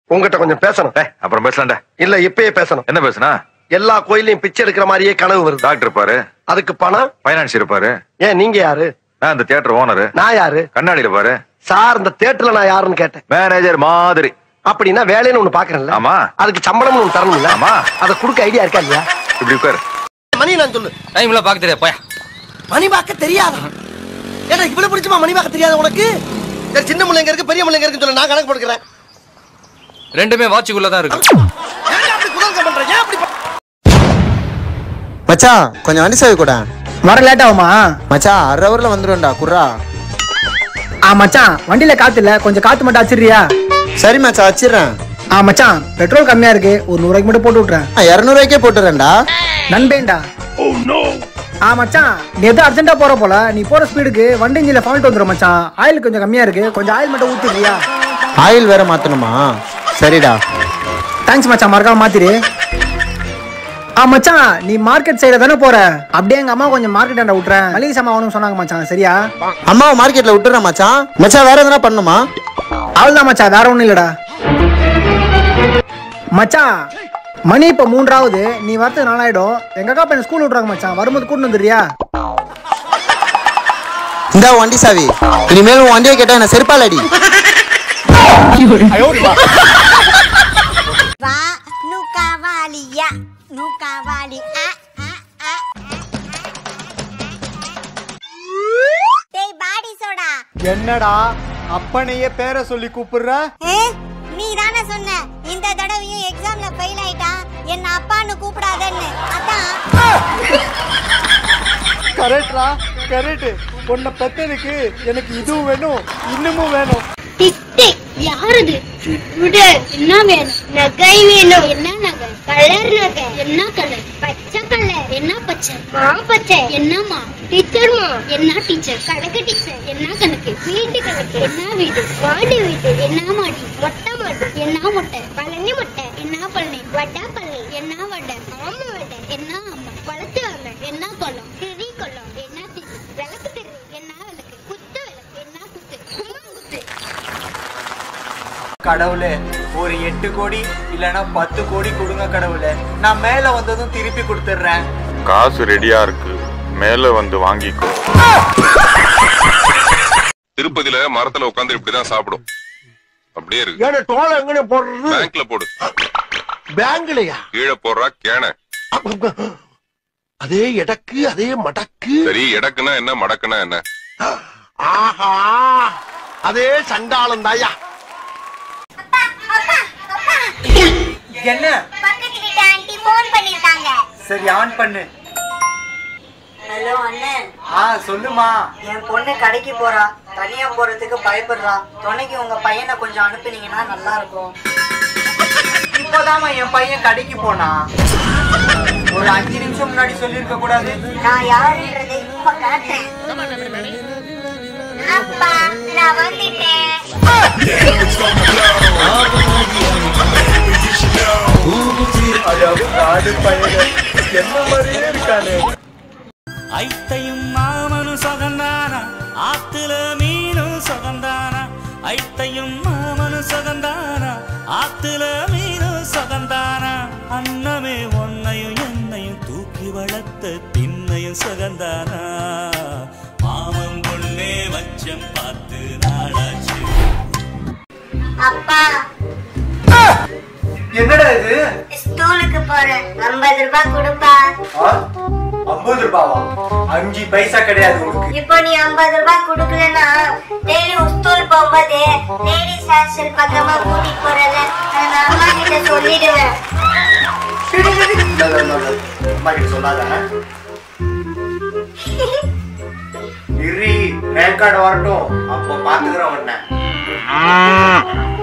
உங்ககிட்ட கொஞ்சம் பேசணும் டேய் அப்புறம் பேசலாம்டா இல்ல இப்பயே பேசணும் என்ன பேசுனா எல்லா கோயிலையும் பிச்சை எடுக்கிற மாதிரியே கனவு வருது டாக்டர் இருப்பாரு அதுக்கு பணம் பைனான்ஸ் இருப்பாரு ஏன் நீங்க யாரு நான் இந்த தியேட்டர் ஓனரு நான் யாரு கண்ணாடியில பாரு சார் இந்த தேட்டர்ல நான் யாருன்னு கேட்டேன் மேனேஜர் மாதிரி அப்படின்னா வேலைன்னு ஒண்ணு பாக்குறேன்ல ஆமா. அதுக்கு சம்பளம்னு ஒண்ணு தரணும்ல ஆமா. அதை கொடுக்க ஐடியா இருக்கா இல்லையா இப்படி உட்காரு மணி நான் சொல்லு டைம்ல பாக்க தெரியாது போயா மணி பார்க்க தெரியாதா ஏடா இவ்வளவு பிடிச்சுமா மணி பார்க்க தெரியாத உனக்கு சரி சின்ன முள்ளைங்க இருக்கு பெரிய முள்ளைங்க இருக்குன்னு சொல்ல நான் கணக்கு போட்டுக்கிறேன் ரெண்டுமே வாட்சுக்குள்ள தான் இருக்கு ஏன் அப்படி குதர்க்கம் பண்ற ஏன் அப்படி பண்ற? மச்சான் கொஞ்சம் வண்டி சேவை கூட வர லேட் ஆகுமா மச்சான் அரை ஹவர்ல வந்துடும்டா குர்ரா ஆ மச்சான் வண்டியில காத்து இல்ல கொஞ்சம் காத்து மட்டும் அடிச்சிடுறியா சரி மச்சான் வச்சிடுறேன் ஆ மச்சான் பெட்ரோல் கம்மியா இருக்கு ஒரு நூறுவாய்க்கு மட்டும் போட்டு விட்றேன் இரநூறுவாய்க்கே போட்டுறேன்டா நண்பேண்டா ஆ மச்சான் நீ எதோ அர்ஜென்ட்டா போற போல நீ போற ஸ்பீடுக்கு வண்டி இஞ்சில ஃபால்ட் வந்துடும் மச்சான் ஆயில் கொஞ்சம் கம்மியா இருக்கு கொஞ்சம் ஆயில் மட்டும் ஊத்திடுறியா ஆயில் வேற மாத்தணுமா சரிடா தேங்க்ஸ் மச்சான் மறக்காம மாத்திரு ஆ மச்சான் நீ மார்க்கெட் சைடுல தானே போற அப்படியே எங்க அம்மா கொஞ்சம் மார்க்கெட் ஆண்ட விட்டுறேன் மளிகை சாமான் வாங்கணும்னு சொன்னாங்க மச்சான் சரியா அம்மாவை மார்க்கெட்ல விட்டுறேன் மச்சான் மச்சான் வேற எதனா பண்ணுமா அவ்வளவுதான் மச்சான் வேற ஒண்ணும் இல்லடா மச்சான் மணி இப்ப மூன்றாவது நீ வரது நாளாயிடும் எங்க அக்கா பையன் ஸ்கூல் விட்றாங்க மச்சான் வரும்போது கூட்டு வந்துடுறியா இந்த வண்டி சாவி இனிமேல் உன் வண்டியை கேட்டா என்ன செருப்பாலடி வா நு காவாலியா நு காவாலி ஆ ஆ ஆ டேய் பாடி சோடா என்னடா அப்பனையே பேரை சொல்லி கூப்பிடுற ஏ நீ தானே சொன்ன இந்த தடவையும் எக்ஸாம்ல ஃபெயில் ஆயிட்டான் என்ன அப்பான்னு கூப்பிடாதன்னு அதான் கரெக்டா கரெக்ட் உன்னை பெத்தனுக்கு எனக்கு இதுவும் வேணும் இன்னமும் வேணும் டிக் டிக் யாரது விடு என்ன வேணும் நகை வேணும் என்ன நகை கலர் நகை என்ன கலர் பச்சை கலர் என்ன பச்சை மா பச்சை என்னம்மா டீச்சர்மா என்ன டீச்சர் கணக்கு டீச்சர் என்ன கணக்கு வீட்டு கணக்கு என்ன வீடு மாடி வீடு என்ன மாடி மொட்டை மாடி என்ன மொட்டை பழனி மொட்டை என்ன பழனி வட்டா பழனி என்ன வடை ஆமா வடை என்ன ஆமா வளர்த்து வாங்க என்ன கொல்லம் திரி கொல்லம் என்ன திரி விளக்கு திரி என்ன விளக்கு குத்து விளக்கு என்ன குத்து கும்மா குத்து கடவுளே ஒரு எட்டு கோடி இல்லனா பத்து கோடி கொடுங்க கடவுளே நான் மேல வந்ததும் திருப்பி கொடுத்துட்றேன் காசு ரெடியா இருக்கு மேல வந்து வாங்கிக்கோ திருப்பதியில மரத்துல உட்காந்து இப்படிதான் சாப்பிடும் அப்படியே இருக்கு ஏன்னா டோலை எங்கனே போடுறது பேங்க்ல போடு பேங்க்லயா கீழே போடுறா கேன அதே எடக்கு அதே மடக்கு சரி எடக்குனா என்ன மடக்குனா என்ன ஆஹா அதே சண்டாளம் தாயா என்ன பக்கத்து வீட்டு ஆண்டி ஃபோன் பண்ணிருக்காங்க சரி ஆன் பண்ணு ஹலோ அண்ணன் ஆ சொல்லுமா என் பொண்ணு கடைக்கு போறா தனியா போறதுக்கு பயப்படுறா துணைக்கு உங்க பையனை கொஞ்சம் அனுப்புனீங்கன்னா நல்லா இருக்கும் இப்போதாம்மா என் பையன் கடைக்கு போனா ஒரு அஞ்சு நிமிஷம் முன்னாடி சொல்லியிருக்க கூடாது நான் யாருன்றதை இப்ப காட்டுறேன் அப்பா நான் வந்துட்டேன் காடு பையன் என்ன மாதிரியே இருக்கானே ஐத்தையும் மாமனும் சொகந்தானா ஆத்துல மீனும் சொகந்தானா ஐத்தையும் மாமனும் சொகந்தானா ஆத்துல மீனும் சொகந்தானா அன்னமே ஒன்னையும் என்னையும் தூக்கி வளர்த்த திண்ணையும் சொகந்தானா மாமன் பொண்ணே வச்சம் பார்த்து நாளாச்சு அப்பா என்னடா இது ஸ்கூலுக்கு போறேன் ஐம்பது ரூபாய் கொடுப்பா ஐம்பது ரூபாவா அஞ்சு பைசா கிடையாது உனக்கு இப்போ நீ ஐம்பது ரூபாய் கொடுக்கலன்னா டெய்லி ஸ்கூல் போகும்போது லேடிஸ் ஹாஸ்டல் பக்கமா கூட்டிட்டு போறல நான் அம்மா கிட்ட சொல்லிடுவேன் அம்மா கிட்ட சொல்லாத இரி ரேங்க் கார்டு வரட்டும் அப்போ பாத்துக்கிறேன் உன்னை